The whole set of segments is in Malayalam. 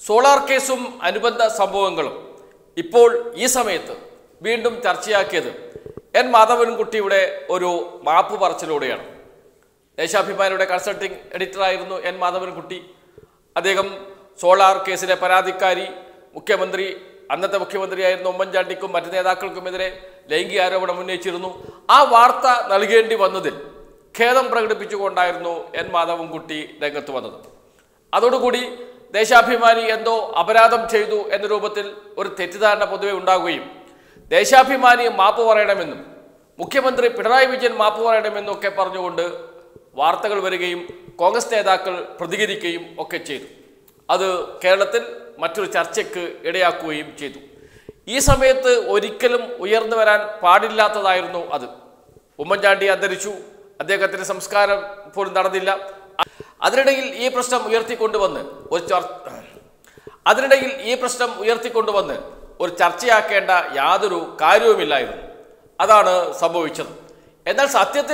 സോളാർ കേസും അനുബന്ധ സംഭവങ്ങളും ഇപ്പോൾ ഈ സമയത്ത് വീണ്ടും ചർച്ചയാക്കിയത് എൻ മാധവൻകുട്ടിയുടെ ഒരു മാപ്പ് പറച്ചിലൂടെയാണ് ദേശാഭിമാനിയുടെ കൺസൾട്ടിംഗ് എഡിറ്ററായിരുന്നു എൻ മാധവൻകുട്ടി അദ്ദേഹം സോളാർ കേസിലെ പരാതിക്കാരി മുഖ്യമന്ത്രി അന്നത്തെ മുഖ്യമന്ത്രിയായിരുന്ന ഉമ്മൻചാണ്ടിക്കും മറ്റ് നേതാക്കൾക്കുമെതിരെ ലൈംഗിക ആരോപണം ഉന്നയിച്ചിരുന്നു ആ വാർത്ത നൽകേണ്ടി വന്നതിൽ ഖേദം പ്രകടിപ്പിച്ചുകൊണ്ടായിരുന്നു എൻ മാധവൻകുട്ടി രംഗത്ത് വന്നത് അതോടുകൂടി ദേശാഭിമാനി എന്തോ അപരാധം ചെയ്തു എന്ന രൂപത്തിൽ ഒരു തെറ്റിദ്ധാരണ പൊതുവെ ഉണ്ടാകുകയും ദേശാഭിമാനി മാപ്പ് പറയണമെന്നും മുഖ്യമന്ത്രി പിണറായി വിജയൻ മാപ്പ് പറയണമെന്നും ഒക്കെ പറഞ്ഞുകൊണ്ട് വാർത്തകൾ വരികയും കോൺഗ്രസ് നേതാക്കൾ പ്രതികരിക്കുകയും ഒക്കെ ചെയ്തു അത് കേരളത്തിൽ മറ്റൊരു ചർച്ചയ്ക്ക് ഇടയാക്കുകയും ചെയ്തു ഈ സമയത്ത് ഒരിക്കലും ഉയർന്നു വരാൻ പാടില്ലാത്തതായിരുന്നു അത് ഉമ്മൻചാണ്ടി അന്തരിച്ചു അദ്ദേഹത്തിന്റെ സംസ്കാരം പോലും നടന്നില്ല അതിനിടയിൽ ഈ പ്രശ്നം ഉയർത്തിക്കൊണ്ടുവന്ന് ഒരു ചർ അതിനിടയിൽ ഈ പ്രശ്നം ഉയർത്തിക്കൊണ്ടുവന്ന് ഒരു ചർച്ചയാക്കേണ്ട യാതൊരു കാര്യവുമില്ലായിരുന്നു അതാണ് സംഭവിച്ചത് എന്നാൽ സത്യത്തിൽ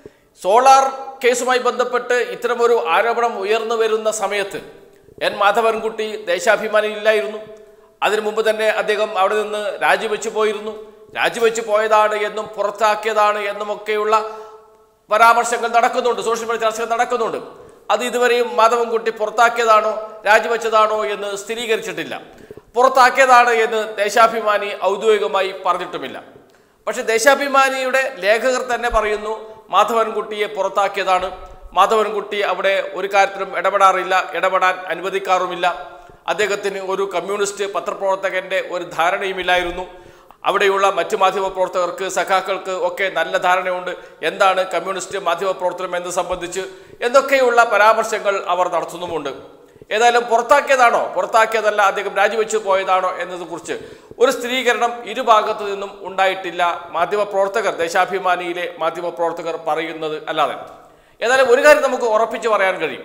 സോളാർ കേസുമായി ബന്ധപ്പെട്ട് ഇത്തരമൊരു ആരോപണം ഉയർന്നു വരുന്ന സമയത്ത് എൻ മാധവൻകുട്ടി ദേശാഭിമാനി ഇല്ലായിരുന്നു അതിനു മുമ്പ് തന്നെ അദ്ദേഹം അവിടെ നിന്ന് രാജിവെച്ചു പോയിരുന്നു രാജിവെച്ചു പോയതാണ് എന്നും പുറത്താക്കിയതാണ് എന്നുമൊക്കെയുള്ള പരാമർശങ്ങൾ നടക്കുന്നുണ്ട് സോഷ്യൽ മീഡിയ ചർച്ചകൾ നടക്കുന്നുണ്ട് അത് ഇതുവരെയും മാധവൻകുട്ടി പുറത്താക്കിയതാണോ രാജിവെച്ചതാണോ എന്ന് സ്ഥിരീകരിച്ചിട്ടില്ല പുറത്താക്കിയതാണ് എന്ന് ദേശാഭിമാനി ഔദ്യോഗികമായി പറഞ്ഞിട്ടുമില്ല പക്ഷെ ദേശാഭിമാനിയുടെ ലേഖകർ തന്നെ പറയുന്നു മാധവൻകുട്ടിയെ പുറത്താക്കിയതാണ് മാധവൻകുട്ടി അവിടെ ഒരു കാര്യത്തിലും ഇടപെടാറില്ല ഇടപെടാൻ അനുവദിക്കാറുമില്ല അദ്ദേഹത്തിന് ഒരു കമ്മ്യൂണിസ്റ്റ് പത്രപ്രവർത്തകന്റെ ഒരു ധാരണയുമില്ലായിരുന്നു അവിടെയുള്ള മറ്റു മാധ്യമപ്രവർത്തകർക്ക് സഖാക്കൾക്ക് ഒക്കെ നല്ല ധാരണയുണ്ട് എന്താണ് കമ്മ്യൂണിസ്റ്റ് മാധ്യമപ്രവർത്തനം എന്ന് സംബന്ധിച്ച് എന്നൊക്കെയുള്ള പരാമർശങ്ങൾ അവർ നടത്തുന്നുമുണ്ട് ഏതായാലും പുറത്താക്കിയതാണോ പുറത്താക്കിയതല്ല അദ്ദേഹം രാജിവെച്ചു പോയതാണോ എന്നതിനെക്കുറിച്ച് ഒരു സ്ഥിരീകരണം ഇരുഭാഗത്തു നിന്നും ഉണ്ടായിട്ടില്ല മാധ്യമപ്രവർത്തകർ ദേശാഭിമാനിയിലെ മാധ്യമപ്രവർത്തകർ പറയുന്നത് അല്ലാതെ ഏതായാലും ഒരു കാര്യം നമുക്ക് ഉറപ്പിച്ച് പറയാൻ കഴിയും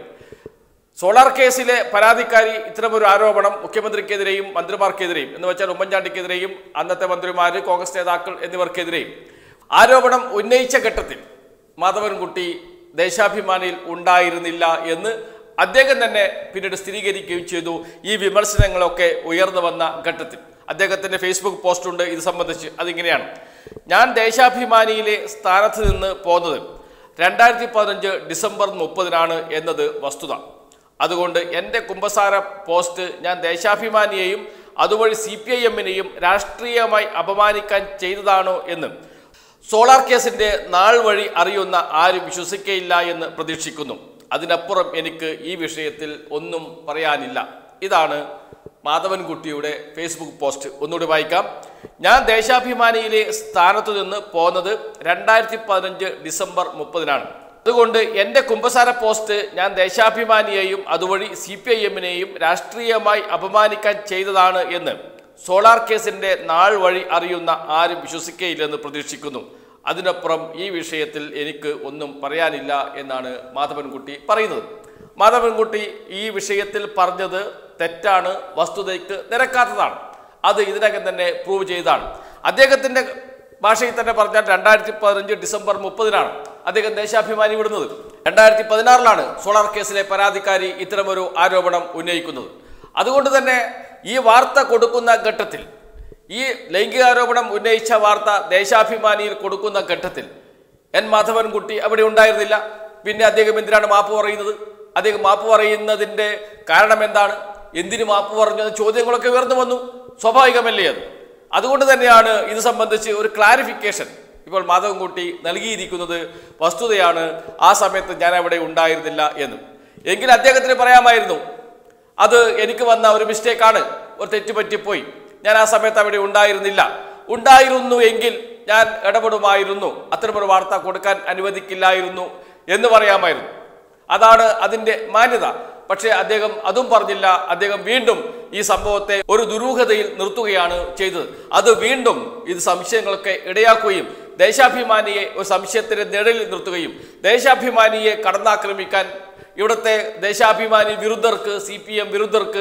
സോളാർ കേസിലെ പരാതിക്കാരി ഇത്തരമൊരു ആരോപണം മുഖ്യമന്ത്രിക്കെതിരെയും മന്ത്രിമാർക്കെതിരെയും എന്ന് വെച്ചാൽ ഉമ്മൻചാണ്ടിക്കെതിരെയും അന്നത്തെ മന്ത്രിമാര് കോൺഗ്രസ് നേതാക്കൾ എന്നിവർക്കെതിരെയും ആരോപണം ഉന്നയിച്ച ഘട്ടത്തിൽ മാധവൻകുട്ടി ദേശാഭിമാനിയിൽ ഉണ്ടായിരുന്നില്ല എന്ന് അദ്ദേഹം തന്നെ പിന്നീട് സ്ഥിരീകരിക്കുകയും ചെയ്തു ഈ വിമർശനങ്ങളൊക്കെ ഉയർന്നു വന്ന ഘട്ടത്തിൽ അദ്ദേഹത്തിന്റെ ഫേസ്ബുക്ക് പോസ്റ്റ് ഉണ്ട് ഇത് സംബന്ധിച്ച് അതിങ്ങനെയാണ് ഞാൻ ദേശാഭിമാനിയിലെ സ്ഥാനത്ത് നിന്ന് പോന്നത് രണ്ടായിരത്തി പതിനഞ്ച് ഡിസംബർ മുപ്പതിനാണ് എന്നത് വസ്തുത അതുകൊണ്ട് എൻ്റെ കുമ്പസാര പോസ്റ്റ് ഞാൻ ദേശാഭിമാനിയെയും അതുവഴി സി പി ഐ എമ്മിനെയും രാഷ്ട്രീയമായി അപമാനിക്കാൻ ചെയ്തതാണോ എന്ന് സോളാർ കേസിന്റെ നാൾ വഴി അറിയുന്ന ആരും വിശ്വസിക്കയില്ല എന്ന് പ്രതീക്ഷിക്കുന്നു അതിനപ്പുറം എനിക്ക് ഈ വിഷയത്തിൽ ഒന്നും പറയാനില്ല ഇതാണ് മാധവൻകുട്ടിയുടെ ഫേസ്ബുക്ക് പോസ്റ്റ് ഒന്നുകൂടി വായിക്കാം ഞാൻ ദേശാഭിമാനിയിലെ സ്ഥാനത്തു നിന്ന് പോന്നത് രണ്ടായിരത്തി പതിനഞ്ച് ഡിസംബർ മുപ്പതിനാണ് അതുകൊണ്ട് എൻ്റെ കുമ്പസാര പോസ്റ്റ് ഞാൻ ദേശാഭിമാനിയെയും അതുവഴി സി പി ഐ എമ്മിനെയും രാഷ്ട്രീയമായി അപമാനിക്കാൻ ചെയ്തതാണ് എന്ന് സോളാർ കേസിന്റെ നാൾ വഴി അറിയുന്ന ആരും വിശ്വസിക്കയില്ലെന്ന് പ്രതീക്ഷിക്കുന്നു അതിനപ്പുറം ഈ വിഷയത്തിൽ എനിക്ക് ഒന്നും പറയാനില്ല എന്നാണ് മാധവൻകുട്ടി പറയുന്നത് മാധവൻകുട്ടി ഈ വിഷയത്തിൽ പറഞ്ഞത് തെറ്റാണ് വസ്തുതയ്ക്ക് നിരക്കാത്തതാണ് അത് ഇതിനകം തന്നെ പ്രൂവ് ചെയ്തതാണ് അദ്ദേഹത്തിന്റെ ഭാഷയിൽ തന്നെ പറഞ്ഞാൽ രണ്ടായിരത്തി പതിനഞ്ച് ഡിസംബർ മുപ്പതിനാണ് അദ്ദേഹം ദേശാഭിമാനി വിടുന്നത് രണ്ടായിരത്തി പതിനാറിലാണ് സോളാർ കേസിലെ പരാതിക്കാരി ഇത്തരമൊരു ആരോപണം ഉന്നയിക്കുന്നത് അതുകൊണ്ട് തന്നെ ഈ വാർത്ത കൊടുക്കുന്ന ഘട്ടത്തിൽ ഈ ലൈംഗികാരോപണം ഉന്നയിച്ച വാർത്ത ദേശാഭിമാനിയിൽ കൊടുക്കുന്ന ഘട്ടത്തിൽ എൻ മാധവൻകുട്ടി അവിടെ ഉണ്ടായിരുന്നില്ല പിന്നെ അദ്ദേഹം എന്തിനാണ് മാപ്പ് പറയുന്നത് അദ്ദേഹം മാപ്പ് പറയുന്നതിന്റെ കാരണം എന്താണ് എന്തിന് മാപ്പ് പറഞ്ഞു എന്ന ചോദ്യങ്ങളൊക്കെ ഉയർന്നു വന്നു സ്വാഭാവികമല്ലേ അത് അതുകൊണ്ട് തന്നെയാണ് ഇത് സംബന്ധിച്ച് ഒരു ക്ലാരിഫിക്കേഷൻ ഇപ്പോൾ മാധവൻകുട്ടി നൽകിയിരിക്കുന്നത് വസ്തുതയാണ് ആ സമയത്ത് ഞാൻ അവിടെ ഉണ്ടായിരുന്നില്ല എന്ന് എങ്കിൽ അദ്ദേഹത്തിന് പറയാമായിരുന്നു അത് എനിക്ക് വന്ന ഒരു മിസ്റ്റേക്കാണ് ഒരു തെറ്റ് പറ്റിപ്പോയി ഞാൻ ആ സമയത്ത് അവിടെ ഉണ്ടായിരുന്നില്ല ഉണ്ടായിരുന്നു എങ്കിൽ ഞാൻ ഇടപെടുമായിരുന്നു അത്തരമൊരു വാർത്ത കൊടുക്കാൻ അനുവദിക്കില്ലായിരുന്നു എന്ന് പറയാമായിരുന്നു അതാണ് അതിന്റെ മാന്യത പക്ഷേ അദ്ദേഹം അതും പറഞ്ഞില്ല അദ്ദേഹം വീണ്ടും ഈ സംഭവത്തെ ഒരു ദുരൂഹതയിൽ നിർത്തുകയാണ് ചെയ്തത് അത് വീണ്ടും ഇത് സംശയങ്ങളൊക്കെ ഇടയാക്കുകയും ദേശാഭിമാനിയെ ഒരു സംശയത്തിന്റെ നിഴലിൽ നിർത്തുകയും ദേശാഭിമാനിയെ കടന്നാക്രമിക്കാൻ ഇവിടുത്തെ ദേശാഭിമാനി വിരുദ്ധർക്ക് സി പി എം വിരുദ്ധർക്ക്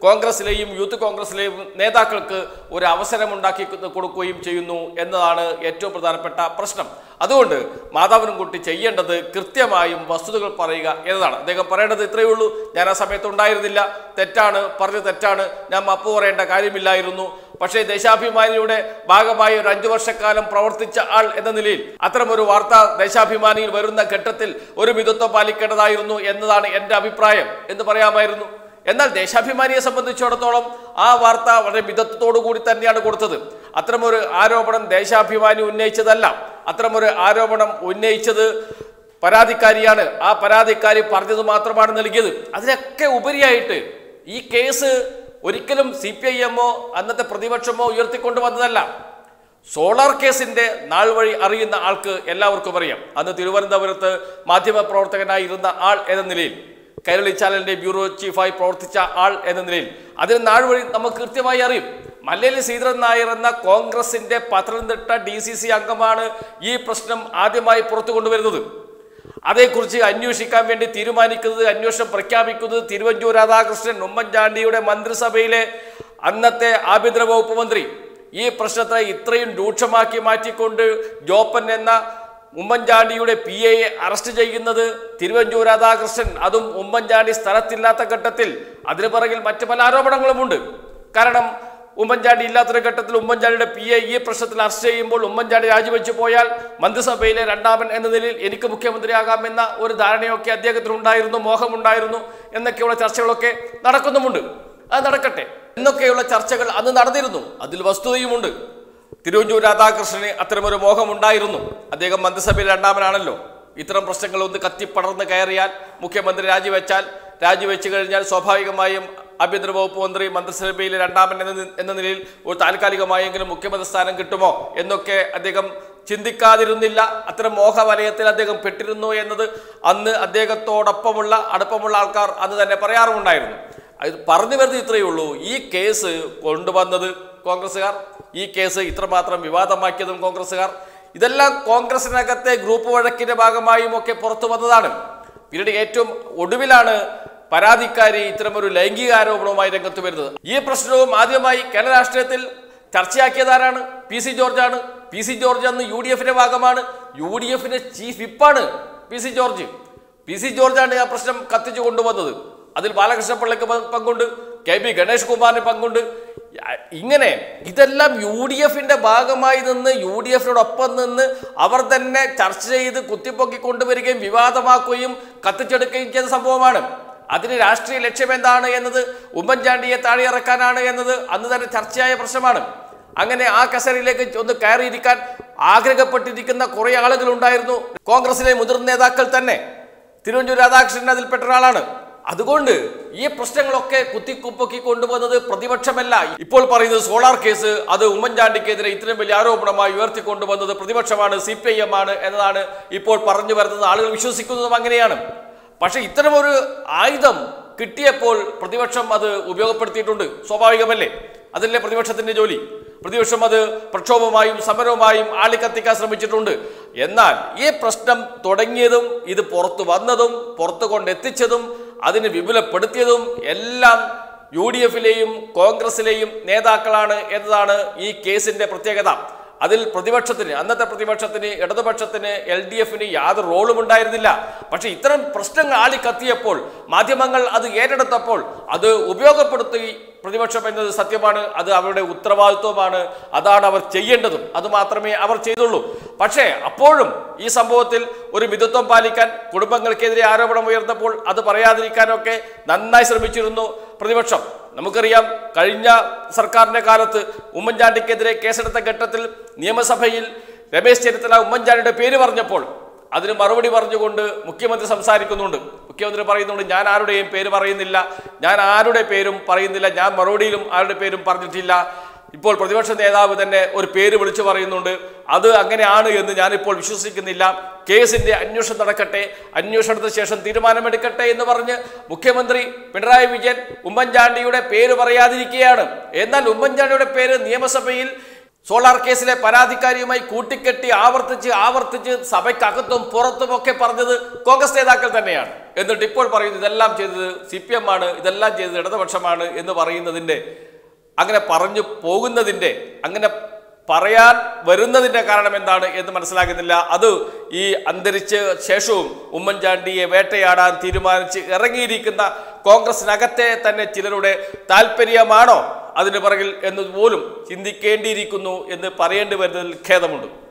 കോൺഗ്രസിലെയും യൂത്ത് കോൺഗ്രസിലെയും നേതാക്കൾക്ക് ഒരു അവസരമുണ്ടാക്കി കൊടുക്കുകയും ചെയ്യുന്നു എന്നതാണ് ഏറ്റവും പ്രധാനപ്പെട്ട പ്രശ്നം അതുകൊണ്ട് മാധവൻകുട്ടി ചെയ്യേണ്ടത് കൃത്യമായും വസ്തുതകൾ പറയുക എന്നതാണ് അദ്ദേഹം പറയേണ്ടത് ഇത്രയേ ഉള്ളൂ ഞാൻ ആ സമയത്ത് ഉണ്ടായിരുന്നില്ല തെറ്റാണ് പറഞ്ഞത് തെറ്റാണ് ഞാൻ മപ്പ് പറയേണ്ട കാര്യമില്ലായിരുന്നു പക്ഷേ ദേശാഭിമാനിയുടെ ഭാഗമായി ഒരു അഞ്ചു വർഷക്കാലം പ്രവർത്തിച്ച ആൾ എന്ന നിലയിൽ അത്തരമൊരു വാർത്ത ദേശാഭിമാനിയിൽ വരുന്ന ഘട്ടത്തിൽ ഒരു മിതത്വം പാലിക്കേണ്ടതായിരുന്നു എന്നതാണ് എൻ്റെ അഭിപ്രായം എന്ന് പറയാമായിരുന്നു എന്നാൽ ദേശാഭിമാനിയെ സംബന്ധിച്ചിടത്തോളം ആ വാർത്ത വളരെ മിതത്വത്തോടു കൂടി തന്നെയാണ് കൊടുത്തത് അത്തരമൊരു ആരോപണം ദേശാഭിമാനി ഉന്നയിച്ചതല്ല അത്തരമൊരു ആരോപണം ഉന്നയിച്ചത് പരാതിക്കാരിയാണ് ആ പരാതിക്കാരി പറഞ്ഞത് മാത്രമാണ് നൽകിയത് അതിനൊക്കെ ഉപരിയായിട്ട് ഈ കേസ് ഒരിക്കലും സി പി ഐ എമ്മോ അന്നത്തെ പ്രതിപക്ഷമോ ഉയർത്തിക്കൊണ്ടുവന്നതല്ല സോളാർ കേസിന്റെ നാൾ വഴി അറിയുന്ന ആൾക്ക് എല്ലാവർക്കും അറിയാം അന്ന് തിരുവനന്തപുരത്ത് മാധ്യമപ്രവർത്തകനായിരുന്ന ആൾ എന്ന നിലയിൽ കൈരളി ചാനലിന്റെ ബ്യൂറോ ചീഫായി പ്രവർത്തിച്ച ആൾ എന്ന നിലയിൽ അതിന് നാൾ വഴി നമുക്ക് കൃത്യമായി അറിയും മല്ലേലി ശ്രീധരൻ നായർ എന്ന കോൺഗ്രസിന്റെ പത്തനംതിട്ട ഡി സി സി അംഗമാണ് ഈ പ്രശ്നം ആദ്യമായി പുറത്തു കൊണ്ടുവരുന്നത് അതേക്കുറിച്ച് അന്വേഷിക്കാൻ വേണ്ടി തീരുമാനിക്കുന്നത് അന്വേഷണം പ്രഖ്യാപിക്കുന്നത് തിരുവഞ്ചൂർ രാധാകൃഷ്ണൻ ഉമ്മൻചാണ്ടിയുടെ മന്ത്രിസഭയിലെ അന്നത്തെ ആഭ്യന്തര വകുപ്പ് മന്ത്രി ഈ പ്രശ്നത്തെ ഇത്രയും രൂക്ഷമാക്കി മാറ്റിക്കൊണ്ട് ജോപ്പൻ എന്ന ഉമ്മൻചാണ്ടിയുടെ പി എയെ അറസ്റ്റ് ചെയ്യുന്നത് തിരുവഞ്ചൂർ രാധാകൃഷ്ണൻ അതും ഉമ്മൻചാണ്ടി സ്ഥലത്തില്ലാത്ത ഘട്ടത്തിൽ അതിനു പിറകിൽ മറ്റു പല ആരോപണങ്ങളുമുണ്ട് കാരണം ഉമ്മൻചാണ്ടി ഇല്ലാത്തൊരു ഘട്ടത്തിൽ ഉമ്മൻചാണ്ടിയുടെ പി എ ഈ പ്രശ്നത്തിൽ അറസ്റ്റ് ചെയ്യുമ്പോൾ ഉമ്മൻചാണ്ടി രാജിവെച്ചു പോയാൽ മന്ത്രിസഭയിലെ രണ്ടാമൻ എന്ന നിലയിൽ എനിക്ക് മുഖ്യമന്ത്രിയാകാമെന്ന ഒരു ധാരണയൊക്കെ അദ്ദേഹത്തിനുണ്ടായിരുന്നു മോഹമുണ്ടായിരുന്നു എന്നൊക്കെയുള്ള ചർച്ചകളൊക്കെ നടക്കുന്നുമുണ്ട് അത് നടക്കട്ടെ എന്നൊക്കെയുള്ള ചർച്ചകൾ അന്ന് നടന്നിരുന്നു അതിൽ വസ്തുതയുമുണ്ട് തിരുവഞ്ചൂർ രാധാകൃഷ്ണന് അത്തരമൊരു മോഹമുണ്ടായിരുന്നു അദ്ദേഹം മന്ത്രിസഭയിൽ രണ്ടാമനാണല്ലോ ഇത്തരം പ്രശ്നങ്ങൾ ഒന്ന് കത്തിപ്പടർന്ന് കയറിയാൽ മുഖ്യമന്ത്രി രാജിവെച്ചാൽ രാജിവെച്ചു കഴിഞ്ഞാൽ സ്വാഭാവികമായും ആഭ്യന്തര വകുപ്പ് മന്ത്രി മന്ത്രിസഭയിലെ രണ്ടാമൻ എന്ന നി- എന്ന നിലയിൽ ഒരു താൽക്കാലികമായെങ്കിലും മുഖ്യമന്ത്രി സ്ഥാനം കിട്ടുമോ എന്നൊക്കെ അദ്ദേഹം ചിന്തിക്കാതിരുന്നില്ല അത്തരം മോഹവലയത്തിൽ അദ്ദേഹം പെട്ടിരുന്നു എന്നത് അന്ന് അദ്ദേഹത്തോടൊപ്പമുള്ള അടുപ്പമുള്ള ആൾക്കാർ അന്ന് തന്നെ പറയാറുമുണ്ടായിരുന്നു അത് പറഞ്ഞു വരുന്നത് ഇത്രയേ ഉള്ളൂ ഈ കേസ് കൊണ്ടുവന്നത് കോൺഗ്രസ്സുകാർ ഈ കേസ് ഇത്രമാത്രം വിവാദമാക്കിയതും കോൺഗ്രസ്സുകാർ ഇതെല്ലാം കോൺഗ്രസിനകത്തെ ഗ്രൂപ്പ് വഴക്കിന്റെ ഭാഗമായും ഒക്കെ പുറത്തു വന്നതാണ് പിന്നീട് ഏറ്റവും ഒടുവിലാണ് പരാതിക്കാരി ഇത്തരമൊരു ലൈംഗിക ആരോപണവുമായി രംഗത്ത് വരുന്നത് ഈ പ്രശ്നവും ആദ്യമായി കേരള രാഷ്ട്രീയത്തിൽ ചർച്ചയാക്കിയതാരാണ് പി സി ജോർജാണ് പി സി ജോർജ് അന്ന് യു ഡി എഫിന്റെ ഭാഗമാണ് യു ഡി എഫിന്റെ ചീഫ് വിപ്പാണ് P C George P C ജോർജാണ് ആ പ്രശ്നം കത്തിച്ചു കൊണ്ടുവന്നത് അതിൽ ബാലകൃഷ്ണ പിള്ളയ്ക്ക് പ- പങ്കുണ്ട് കെ പി ഗണേഷ് കുമാറിന് പങ്കുണ്ട് യ- ഇങ്ങനെ ഇതെല്ലാം യു ഡി എഫിന്റെ ഭാഗമായി നിന്ന് യു ഡി എഫിനോടൊപ്പം നിന്ന് അവർ തന്നെ ചർച്ച ചെയ്ത് കുത്തിപ്പൊക്കി കൊണ്ടുവരികയും വിവാദമാക്കുകയും കത്തിച്ചെടുക്കുകയും ചെയ്ത സംഭവമാണ് അതിന് രാഷ്ട്രീയ ലക്ഷ്യം എന്താണ് എന്നത് ഉമ്മൻചാണ്ടിയെ താഴെയിറക്കാനാണ് എന്നത് അന്ന് തന്നെ ചർച്ചയായ പ്രശ്നമാണ് അങ്ങനെ ആ കസേരയിലേക്ക് ഒന്ന് കയറിയിരിക്കാൻ ആഗ്രഹപ്പെട്ടിരിക്കുന്ന കുറെ ആളുകൾ ഉണ്ടായിരുന്നു കോൺഗ്രസിലെ മുതിർന്ന നേതാക്കൾ തന്നെ തിരുവഞ്ചൂർ രാധാകൃഷ്ണൻ അതിൽപ്പെട്ട ഒരാളാണ് അതുകൊണ്ട് ഈ പ്രശ്നങ്ങളൊക്കെ കുത്തിക്കുപ്പൊക്കി കൊണ്ടുവന്നത് പ്രതിപക്ഷമല്ല ഇപ്പോൾ പറയുന്നത് സോളാർ കേസ് അത് ഉമ്മൻചാണ്ടിക്കെതിരെ ഇത്രയും വലിയ ആരോപണമായി ഉയർത്തിക്കൊണ്ടുവന്നത് പ്രതിപക്ഷമാണ് സി പി ഐ എം ആണ് എന്നതാണ് ഇപ്പോൾ പറഞ്ഞു വരുന്നത് ആളുകൾ വിശ്വസിക്കുന്നതും അങ്ങനെയാണ് പക്ഷെ ഇത്തരമൊരു ആയുധം കിട്ടിയപ്പോൾ പ്രതിപക്ഷം അത് ഉപയോഗപ്പെടുത്തിയിട്ടുണ്ട് സ്വാഭാവികമല്ലേ അതല്ലേ പ്രതിപക്ഷത്തിന്റെ ജോലി പ്രതിപക്ഷം അത് പ്രക്ഷോഭമായും സമരവുമായും ആളിക്കത്തിക്കാൻ ശ്രമിച്ചിട്ടുണ്ട് എന്നാൽ ഈ പ്രശ്നം തുടങ്ങിയതും ഇത് പുറത്തു വന്നതും പുറത്തു കൊണ്ടെത്തിച്ചതും അതിന് വിപുലപ്പെടുത്തിയതും എല്ലാം യു ഡി എഫിലെയും കോൺഗ്രസിലെയും നേതാക്കളാണ് എന്നതാണ് ഈ കേസിന്റെ പ്രത്യേകത അതിൽ പ്രതിപക്ഷത്തിന് അന്നത്തെ പ്രതിപക്ഷത്തിന് ഇടതുപക്ഷത്തിന് എൽ ഡി എഫിന് യാതൊരു റോളും ഉണ്ടായിരുന്നില്ല പക്ഷെ ഇത്തരം പ്രശ്നങ്ങൾ ആളിക്കത്തിയപ്പോൾ മാധ്യമങ്ങൾ അത് ഏറ്റെടുത്തപ്പോൾ അത് ഉപയോഗപ്പെടുത്തി പ്രതിപക്ഷം എന്നത് സത്യമാണ് അത് അവരുടെ ഉത്തരവാദിത്വമാണ് അതാണ് അവർ ചെയ്യേണ്ടതും അത് മാത്രമേ അവർ ചെയ്തുള്ളൂ പക്ഷേ അപ്പോഴും ഈ സംഭവത്തിൽ ഒരു മിതത്വം പാലിക്കാൻ കുടുംബങ്ങൾക്കെതിരെ ആരോപണം ഉയർന്നപ്പോൾ അത് പറയാതിരിക്കാനൊക്കെ നന്നായി ശ്രമിച്ചിരുന്നു പ്രതിപക്ഷം നമുക്കറിയാം കഴിഞ്ഞ സർക്കാരിന്റെ കാലത്ത് ഉമ്മൻചാണ്ടിക്കെതിരെ കേസെടുത്ത ഘട്ടത്തിൽ നിയമസഭയിൽ രമേശ് ചെന്നിത്തല ഉമ്മൻചാണ്ടിയുടെ പേര് പറഞ്ഞപ്പോൾ അതിന് മറുപടി പറഞ്ഞുകൊണ്ട് മുഖ്യമന്ത്രി സംസാരിക്കുന്നുണ്ട് മുഖ്യമന്ത്രി പറയുന്നുണ്ട് ഞാൻ ആരുടെയും പേര് പറയുന്നില്ല ഞാൻ ആരുടെ പേരും പറയുന്നില്ല ഞാൻ മറുപടിയിലും ആരുടെ പേരും പറഞ്ഞിട്ടില്ല ഇപ്പോൾ പ്രതിപക്ഷ നേതാവ് തന്നെ ഒരു പേര് വിളിച്ചു പറയുന്നുണ്ട് അത് അങ്ങനെയാണ് എന്ന് ഞാനിപ്പോൾ വിശ്വസിക്കുന്നില്ല കേസിന്റെ അന്വേഷണം നടക്കട്ടെ അന്വേഷണത്തിന് ശേഷം തീരുമാനമെടുക്കട്ടെ എന്ന് പറഞ്ഞ് മുഖ്യമന്ത്രി പിണറായി വിജയൻ ഉമ്മൻചാണ്ടിയുടെ പേര് പറയാതിരിക്കുകയാണ് എന്നാൽ ഉമ്മൻചാണ്ടിയുടെ പേര് നിയമസഭയിൽ സോളാർ കേസിലെ പരാതിക്കാരിയുമായി കൂട്ടിക്കെട്ടി ആവർത്തിച്ച് ആവർത്തിച്ച് സഭയ്ക്കകത്തും പുറത്തും ഒക്കെ പറഞ്ഞത് കോൺഗ്രസ് നേതാക്കൾ തന്നെയാണ് എന്നിട്ട് ഇപ്പോൾ പറയുന്നു ഇതെല്ലാം ചെയ്തത് സി പി എം ആണ് ഇതെല്ലാം ചെയ്തത് ഇടതുപക്ഷമാണ് എന്ന് പറയുന്നതിൻ്റെ അങ്ങനെ പറഞ്ഞു പോകുന്നതിൻ്റെ അങ്ങനെ പറയാൻ വരുന്നതിൻ്റെ കാരണം എന്താണ് എന്ന് മനസ്സിലാക്കുന്നില്ല അത് ഈ അന്തരിച്ച ശേഷവും ഉമ്മൻചാണ്ടിയെ വേട്ടയാടാൻ തീരുമാനിച്ച് ഇറങ്ങിയിരിക്കുന്ന കോൺഗ്രസിനകത്തെ തന്നെ ചിലരുടെ താല്പര്യമാണോ അതിന് പിറകിൽ എന്നതുപോലും ചിന്തിക്കേണ്ടിയിരിക്കുന്നു എന്ന് പറയേണ്ടി വരുന്നതിൽ ഖേദമുണ്ട്